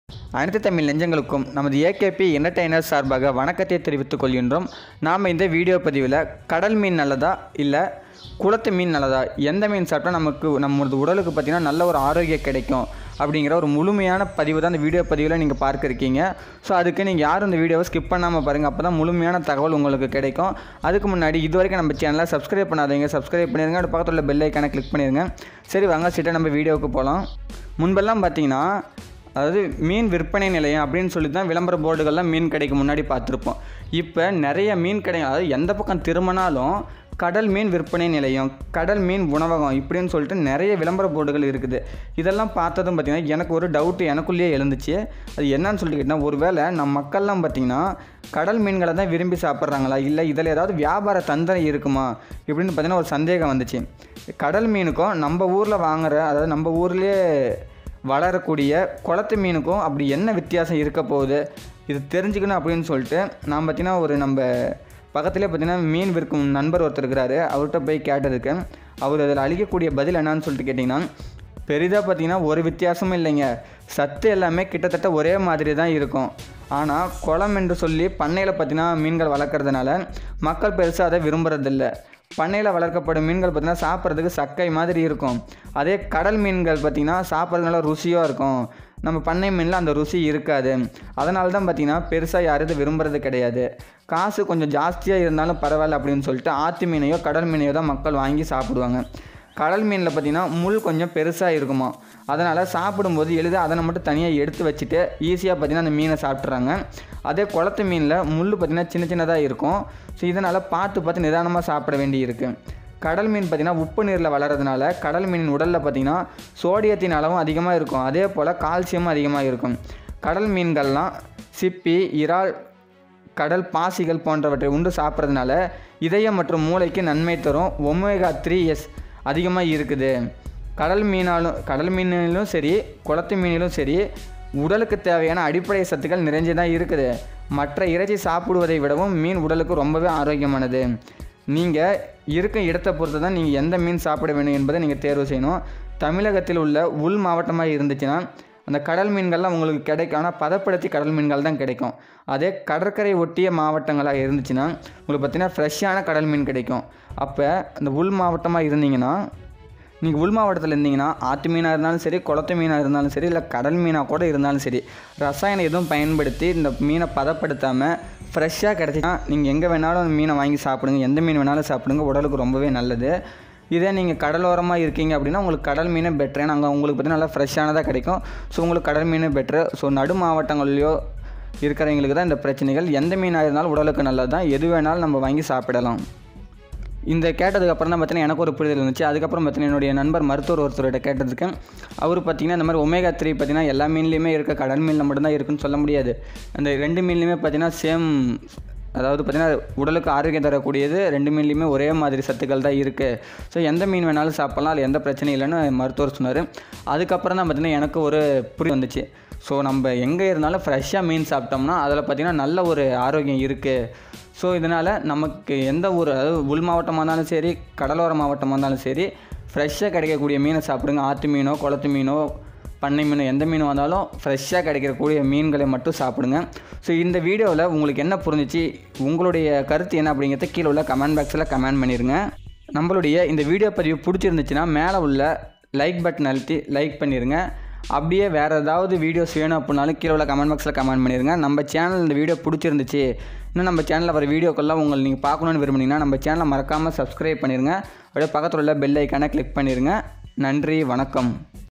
அனைத்து தமிழ் நெஞ்சங்களுக்கும் நமது AKP entertainer சார்பாக வணக்கத்தை தெரிவித்துக் கொள்கின்றோம் நாம் இந்த வீடியோ பதிவில் கடல் மீன் நல்லதா இல்லை குளத்து மீன் நல்லதா எந்த மீன் சாப்பிட்டா நமக்கு நம்மளது உடலுக்கு பார்த்திங்கன்னா நல்ல ஒரு ஆரோக்கியம் கிடைக்கும் அப்படிங்கிற ஒரு முழுமையான பதிவு தான் இந்த வீடியோ பதிவில் நீங்கள் பார்க்க இருக்கீங்க ஸோ அதுக்கு நீங்கள் யாரும் இந்த வீடியோவை ஸ்கிப் பண்ணாமல் பாருங்கள் அப்போ தான் முழுமையான தகவல் உங்களுக்கு கிடைக்கும் அதுக்கு முன்னாடி இது வரைக்கும் நம்ம சேனலை சப்ஸ்கிரைப் பண்ணாதீங்க சப்ஸ்கிரைப் பண்ணிடுங்க அது பக்கத்தில் உள்ள பெல் ஐக்கானை கிளிக் பண்ணிடுங்க சரி வாங்க சீட்டை நம்ம வீடியோவுக்கு போகலாம் முன்பெல்லாம் பார்த்தீங்கன்னா அதாவது மீன் விற்பனை நிலையம் அப்படின்னு சொல்லி தான் விளம்பர போர்டுகள்லாம் மீன் கடைக்கு முன்னாடி பார்த்துருப்போம் இப்போ நிறைய மீன் கடைகள் அதாவது எந்த பக்கம் திரும்பினாலும் கடல் மீன் விற்பனை நிலையம் கடல் மீன் உணவகம் இப்படின்னு சொல்லிட்டு நிறைய விளம்பர போர்டுகள் இருக்குது இதெல்லாம் பார்த்ததும் பார்த்திங்கன்னா எனக்கு ஒரு டவுட்டு எனக்குள்ளேயே எழுந்துச்சு அது என்னன்னு சொல்லிட்டு கேட்டால் ஒருவேளை நம்ம மக்கள்லாம் பார்த்திங்கன்னா கடல் மீன்களை தான் விரும்பி சாப்பிட்றாங்களா இல்லை இதில் ஏதாவது வியாபார தந்திரம் இருக்குமா இப்படின்னு பார்த்தீங்கன்னா ஒரு சந்தேகம் வந்துச்சு கடல் மீனுக்கும் நம்ம ஊரில் வாங்குற அதாவது நம்ம ஊர்லேயே வளரக்கூடிய குளத்து மீனுக்கும் அப்படி என்ன வித்தியாசம் இருக்க போகுது இது தெரிஞ்சுக்கணும் அப்படின்னு சொல்லிட்டு நான் பார்த்தீங்கன்னா ஒரு நம்ம பக்கத்துலேயே பார்த்தீங்கன்னா மீன் விற்கும் நண்பர் ஒருத்தர் இருக்கிறாரு அவர்கிட்ட போய் கேட்டதுக்கு அவர் அதில் அளிக்கக்கூடிய பதில் என்னன்னு சொல்லிட்டு கேட்டிங்கன்னா பெரிதாக பார்த்தீங்கன்னா ஒரு வித்தியாசமும் இல்லைங்க சத்து எல்லாமே கிட்டத்தட்ட ஒரே மாதிரி தான் இருக்கும் ஆனால் குளம் என்று சொல்லி பண்ணையில் பார்த்தீங்கன்னா மீன்கள் வளர்க்குறதுனால மக்கள் பெருசாக அதை விரும்புறதில்ல பண்ணையில் வளர்க்கப்படும் மீன்கள் பார்த்திங்கன்னா சாப்பிட்றதுக்கு சக்கை மாதிரி இருக்கும் அதே கடல் மீன்கள் பார்த்திங்கன்னா சாப்பிட்றது நல்லா ருசியாக இருக்கும் நம்ம பண்ணை மீனில் அந்த ருசி இருக்காது அதனால தான் பார்த்திங்கன்னா பெருசாக யாரும் இதை விரும்புறது கிடையாது காசு கொஞ்சம் ஜாஸ்தியாக இருந்தாலும் பரவாயில்ல அப்படின்னு சொல்லிட்டு ஆற்று மீனையோ கடல் மீனையோ தான் மக்கள் வாங்கி சாப்பிடுவாங்க கடல் மீனில் பார்த்திங்கன்னா முள் கொஞ்சம் பெருசாக இருக்குமா அதனால் சாப்பிடும்போது எளிதாக அதை மட்டும் தனியாக எடுத்து வச்சுட்டு ஈஸியாக பார்த்திங்கன்னா அந்த மீனை சாப்பிட்றாங்க அதே குளத்து மீனில் முள் பார்த்திங்கன்னா சின்ன சின்னதாக இருக்கும் ஸோ இதனால் பார்த்து பார்த்து நிதானமாக சாப்பிட வேண்டியிருக்கு கடல் மீன் பார்த்திங்கன்னா உப்பு நீரில் வளர்கிறதுனால கடல் மீனின் உடலில் பார்த்திங்கன்னா சோடியத்தின் அளவும் அதிகமாக இருக்கும் அதே போல் கால்சியமும் அதிகமாக இருக்கும் கடல் மீன்கள்லாம் சிப்பி இறால் கடல் பாசிகள் போன்றவற்றை உண்டு சாப்பிட்றதுனால இதயம் மற்றும் மூளைக்கு நன்மை தரும் ஒமேகா த்ரீ எஸ் அதிகமாக இருக்குது கடல் மீனாலும் கடல் மீனிலும் சரி குளத்து மீனிலும் சரி உடலுக்கு தேவையான அடிப்படை சத்துக்கள் நிறைஞ்சு தான் இருக்குது மற்ற இறைச்சி சாப்பிடுவதை விடவும் மீன் உடலுக்கு ரொம்பவே ஆரோக்கியமானது நீங்கள் இருக்கும் இடத்தை பொறுத்து தான் நீங்கள் எந்த மீன் சாப்பிட வேண்டும் என்பதை நீங்கள் தேர்வு செய்யணும் தமிழகத்தில் உள்ள உள் மாவட்டமாக இருந்துச்சுன்னா அந்த கடல் மீன்கள்லாம் உங்களுக்கு கிடைக்கும் ஆனால் பதப்படுத்தி கடல் மீன்கள் தான் கிடைக்கும் அதே கடற்கரை ஒட்டிய மாவட்டங்களாக இருந்துச்சுன்னா உங்களுக்கு பார்த்தீங்கன்னா ஃப்ரெஷ்ஷான கடல் மீன் கிடைக்கும் அப்போ அந்த உள் மாவட்டமாக இருந்தீங்கன்னா நீங்கள் உள் மாவட்டத்தில் இருந்தீங்கன்னா ஆற்று மீனாக இருந்தாலும் சரி குளத்து மீனாக இருந்தாலும் சரி இல்லை கடல் மீனாக கூட இருந்தாலும் சரி ரசாயனம் எதுவும் பயன்படுத்தி இந்த மீனை பதப்படுத்தாமல் ஃப்ரெஷ்ஷாக கிடச்சின்னா நீங்கள் எங்கே வேணாலும் அந்த மீனை வாங்கி சாப்பிடுங்க எந்த மீன் வேணாலும் சாப்பிடுங்க உடலுக்கு ரொம்பவே நல்லது இதே நீங்கள் கடலோரமாக இருக்கீங்க அப்படின்னா உங்களுக்கு கடல் மீனே பெட்ரு ஏன்னா அங்கே உங்களுக்கு பார்த்தீங்கன்னா நல்லா ஃப்ரெஷ்ஷானதாக கிடைக்கும் ஸோ உங்களுக்கு கடல் மீனே பெட்ரு ஸோ நடு மாவட்டங்கள்லையோ இருக்கிறவங்களுக்கு தான் இந்த பிரச்சனைகள் எந்த மீனாக இருந்தாலும் உடலுக்கு நல்லது தான் எது வேணாலும் நம்ம வாங்கி சாப்பிடலாம் இந்த கேட்டதுக்கு அப்புறம் தான் பார்த்தீங்கன்னா எனக்கு ஒரு புரிதல் இருந்துச்சு அதுக்கப்புறம் பார்த்தீங்கன்னா என்னுடைய நண்பர் மருத்துவர் ஒருத்தர்கிட்ட கேட்டதுக்கு அவர் பார்த்தீங்கன்னா இந்த மாதிரி ஒமேகா த்ரீ பார்த்தீங்கன்னா எல்லா மீன்லேயுமே இருக்க கடல் மீனில் மட்டும்தான் இருக்குன்னு சொல்ல முடியாது அந்த ரெண்டு மீன்லேயுமே பார்த்தீங்கன்னா சேம் அதாவது பார்த்திங்கன்னா உடலுக்கு ஆரோக்கியம் தரக்கூடியது ரெண்டு மீன்லேயுமே ஒரே மாதிரி சத்துக்கள் தான் இருக்குது ஸோ எந்த மீன் வேணாலும் சாப்பிட்லாம் அதில் எந்த பிரச்சனையும் இல்லைன்னு மருத்துவர் சொன்னார் அதுக்கப்புறம் தான் பார்த்திங்கன்னா எனக்கு ஒரு புரி வந்துச்சு ஸோ நம்ம எங்கே இருந்தாலும் ஃப்ரெஷ்ஷாக மீன் சாப்பிட்டோம்னா அதில் பார்த்திங்கன்னா நல்ல ஒரு ஆரோக்கியம் இருக்குது ஸோ இதனால் நமக்கு எந்த ஊர் அதாவது உள் மாவட்டமாக இருந்தாலும் சரி கடலோர மாவட்டமாக இருந்தாலும் சரி ஃப்ரெஷ்ஷாக கிடைக்கக்கூடிய மீனை சாப்பிடுங்க ஆற்று மீனோ குளத்து மீனோ பண்ணை மீன் எந்த மீன் வந்தாலும் ஃப்ரெஷ்ஷாக கிடைக்கக்கூடிய மீன்களை மட்டும் சாப்பிடுங்க ஸோ இந்த வீடியோவில் உங்களுக்கு என்ன புரிஞ்சிச்சு உங்களுடைய கருத்து என்ன அப்படிங்கிறத கீழே உள்ள கமெண்ட் பாக்ஸில் கமெண்ட் பண்ணிடுங்க நம்மளுடைய இந்த வீடியோ பதிவு பிடிச்சிருந்துச்சுன்னா மேலே உள்ள லைக் பட்டன் அழுத்தி லைக் பண்ணிடுங்க அப்படியே வேறு ஏதாவது வீடியோஸ் வேணும் அப்படின்னாலும் கீழே உள்ள கமெண்ட் பாக்ஸில் கமெண்ட் பண்ணிடுங்க நம்ம சேனல் இந்த வீடியோ பிடிச்சிருந்துச்சு இன்னும் நம்ம சேனலில் வர வீடியோக்கெல்லாம் உங்களை நீங்கள் பார்க்கணுன்னு விரும்புனீங்கன்னா நம்ம சேனலை மறக்காமல் சப்ஸ்கிரைப் பண்ணிடுங்க அப்படியே பக்கத்தில் உள்ள பெல் ஐக்கானை கிளிக் பண்ணிடுங்க நன்றி வணக்கம்